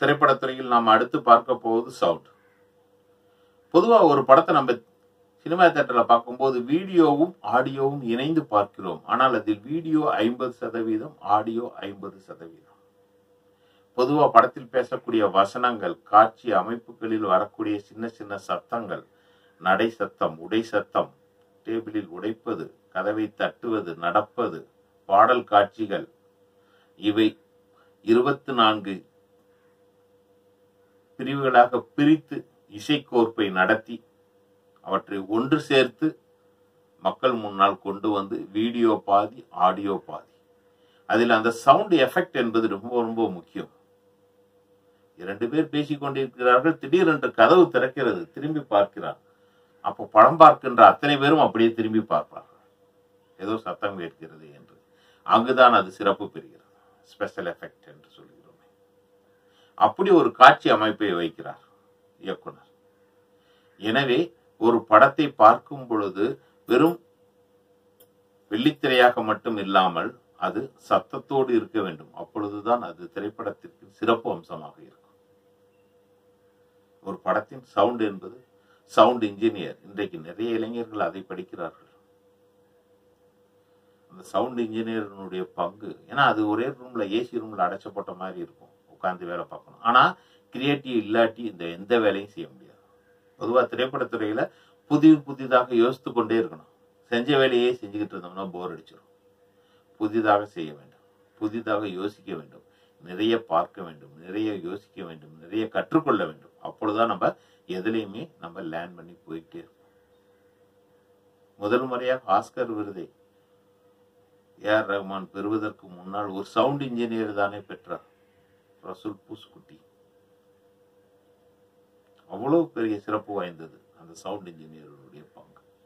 திரைப்படத்துறையில் நாம் அடுத்து பார்க்க போவது சவுண்ட் பொதுவா ஒரு படத்தை நம்ம சினிமா தேட்டர்ல பார்க்கும்போது வீடியோவும் ஆடியோவும் இணைந்து பார்க்கிறோம் ஆனால் அதில் வீடியோ ஐம்பது சதவீதம் ஆடியோ ஐம்பது சதவீதம் பொதுவா படத்தில் பேசக்கூடிய வசனங்கள் காட்சி அமைப்புகளில் வரக்கூடிய சின்ன சின்ன சத்தங்கள் நடை சத்தம் உடை சத்தம் டேபிளில் உடைப்பது கதவை தட்டுவது நடப்பது பாடல் காட்சிகள் இவை இருபத்தி நான்கு பிரிவுகளாக பிரித்து இசைக்கோர்ப்பை நடத்தி அவற்றை ஒன்று சேர்த்து மக்கள் முன்னால் கொண்டு வந்து வீடியோ பாதி ஆடியோ பாதி அதில் அந்த சவுண்ட் எஃபெக்ட் என்பது ரொம்ப ரொம்ப முக்கியம் இரண்டு பேர் பேசிக் கொண்டிருக்கிறார்கள் திடீரென்று கதவு திறக்கிறது திரும்பி பார்க்கிறார் அப்போ படம் பார்க்கின்ற அத்தனை பேரும் அப்படியே திரும்பி பார்ப்பார்கள் ஏதோ சத்தம் கேட்கிறது என்று அங்குதான் அது சிறப்பு பெறுகிறது ஸ்பெஷல் எஃபெக்ட் என்று சொல்கிறோமே அப்படி ஒரு காட்சி அமைப்பை வைக்கிறார் இயக்குனர் எனவே ஒரு படத்தை பார்க்கும் பொழுது வெறும் வெள்ளித்திரையாக மட்டும் இல்லாமல் அது சத்தத்தோடு இருக்க வேண்டும் அப்பொழுதுதான் அது திரைப்படத்திற்கு சிறப்பு அம்சமாக இருக்கும் ஒரு படத்தின் சவுண்ட் என்பது சவுண்ட் இன்ஜினியர் இன்றைக்கு நிறைய இளைஞர்கள் அதை படிக்கிறார்கள் அந்த சவுண்ட் இன்ஜினியரினுடைய பங்கு ஏன்னா அது ஒரே ரூம்ல ஏசி ரூம்ல அடைச்சப்பட்ட மாதிரி இருக்கும் உட்காந்து வேலை பார்க்கணும் ஆனா கிரியேட்டிவ் இல்லாட்டி இந்த எந்த வேலையும் செய்ய முடியாது பொதுவாக திரைப்படத்துறையில புதிது புதிதாக யோசித்து கொண்டே இருக்கணும் செஞ்ச வேலையே செஞ்சுக்கிட்டு இருந்தோம்னா போர் அடிச்சிடும் புதிதாக செய்ய வேண்டும் புதிதாக யோசிக்க வேண்டும் நிறைய பார்க்க வேண்டும் நிறைய யோசிக்க வேண்டும் நிறைய கற்றுக்கொள்ள வேண்டும் அப்பொழுதுதான் நம்ம எதுலையுமே நம்ம லேர்ன் பண்ணி போயிட்டே இருக்கோம் முதல் முறையாக ஆஸ்கர் விருதை ஏஆர் ரஹ்மான் பெறுவதற்கு முன்னால் ஒரு சவுண்ட் இன்ஜினியர் தானே பெற்றார் ரசூல் பூஸ்குட்டி அவ்வளவு பெரிய சிறப்பு வாய்ந்தது அந்த சவுண்ட் இன்ஜினியருடைய பங்கு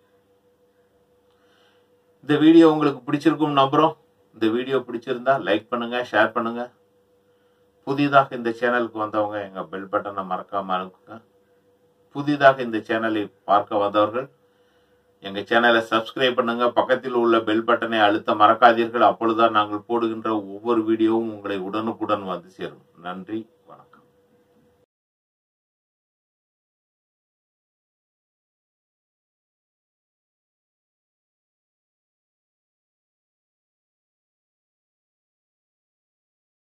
இந்த வீடியோ உங்களுக்கு பிடிச்சிருக்கும் நம்புறோம் இந்த வீடியோ பிடிச்சிருந்தா லைக் பண்ணுங்க ஷேர் பண்ணுங்க புதிதாக இந்த சேனலுக்கு வந்தவங்க எங்க பெல் பட்டனை மறக்காம அனுப்புங்க புதிதாக இந்த சேனலை பார்க்க வந்தவர்கள் எங்க சேனலை சப்ஸ்கிரைப் பண்ணுங்க பக்கத்தில் உள்ள பெல் பட்டனை அழுத்த மறக்காதீர்கள் அப்பொழுதுதான் நாங்கள் போடுகின்ற ஒவ்வொரு வீடியோவும் உங்களை உடனுக்குடன் வந்து சேரும் நன்றி வணக்கம்